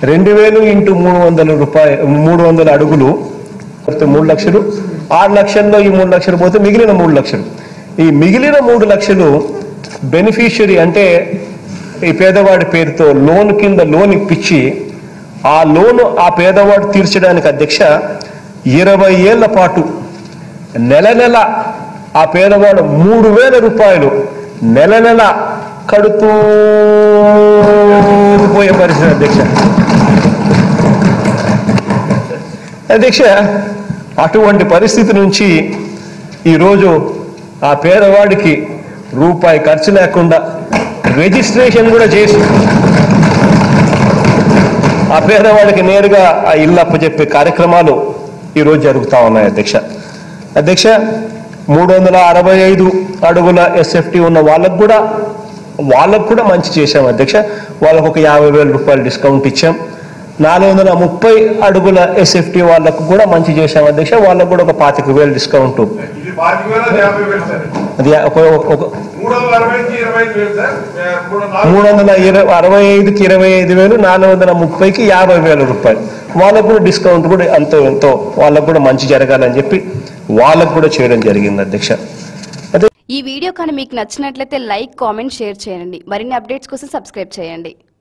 రెండు వేలు ఇంటూ మూడు వందల రూపాయ మూడు వందల అడుగులు పోతే మూడు లక్షలు ఆరు లక్షల్లో ఈ మూడు లక్షలు పోతే మిగిలిన మూడు లక్షలు ఈ మిగిలిన మూడు లక్షలు బెనిఫిషియరీ అంటే ఈ పేదవాడి పేరుతో లోన్ కింద లోన్ ఇప్పించి ఆ లోను ఆ పేదవాడు తీర్చడానికి అధ్యక్ష ఇరవై ఏళ్ల పాటు నెల నెల ఆ పేదవాడు మూడు వేల రూపాయలు నెల నెల కడుతూ పోయే పరిస్థితి అధ్యక్ష అధ్యక్ష అటువంటి పరిస్థితి నుంచి ఈరోజు ఆ పేదవాడికి రూపాయి ఖర్చు లేకుండా రిజిస్ట్రేషన్ కూడా చేసి ఆ పేదవాడికి నేరుగా ఆ ఇల్లు అప్పచెప్పే కార్యక్రమాలు ఈరోజు జరుగుతూ ఉన్నాయి అధ్యక్ష అధ్యక్ష మూడు వందల అరవై ఐదు అడుగుల ఎస్ఎఫ్టీ ఉన్న వాళ్ళకు కూడా వాళ్ళకు కూడా మంచి చేశాం అధ్యక్ష వాళ్ళకు ఒక యాభై వేల రూపాయలు డిస్కౌంట్ ఇచ్చాం నాలుగు వందల ముప్పై అడుగుల ఎస్ఎఫ్టీ వాళ్ళకు కూడా మంచి చేశాం అధ్యక్ష వాళ్ళకు కూడా ఒక పాతిక వేలు డిస్కౌంట్ ఇది పాతిక వేల యాభై వేలు సార్ అది ఒక ఒక మూడు వందల అరవై నుంచి ఇరవై ఐదు వేలు సార్ ఏ, మూడు నాలుగు మూడు వందల ఇరవై అరవై ఐదుకి ఇరవై ఐదు వేలు నాలుగు వందల ముప్పైకి యాభై వేల రూపాయలు వాళ్ళకు కూడా డిస్కౌంట్ కూడా అంతో ఎంతో వాళ్ళకు కూడా మంచి జరగాలని చెప్పి వాళ్ళకు కూడా చేయడం జరిగింది అధ్యక్ష ఈ వీడియో కానీ మీకు నచ్చినట్లయితే లైక్ కామెంట్ షేర్ చేయండి మరిన్ని అప్డేట్స్ కోసం సబ్స్క్రైబ్ చేయండి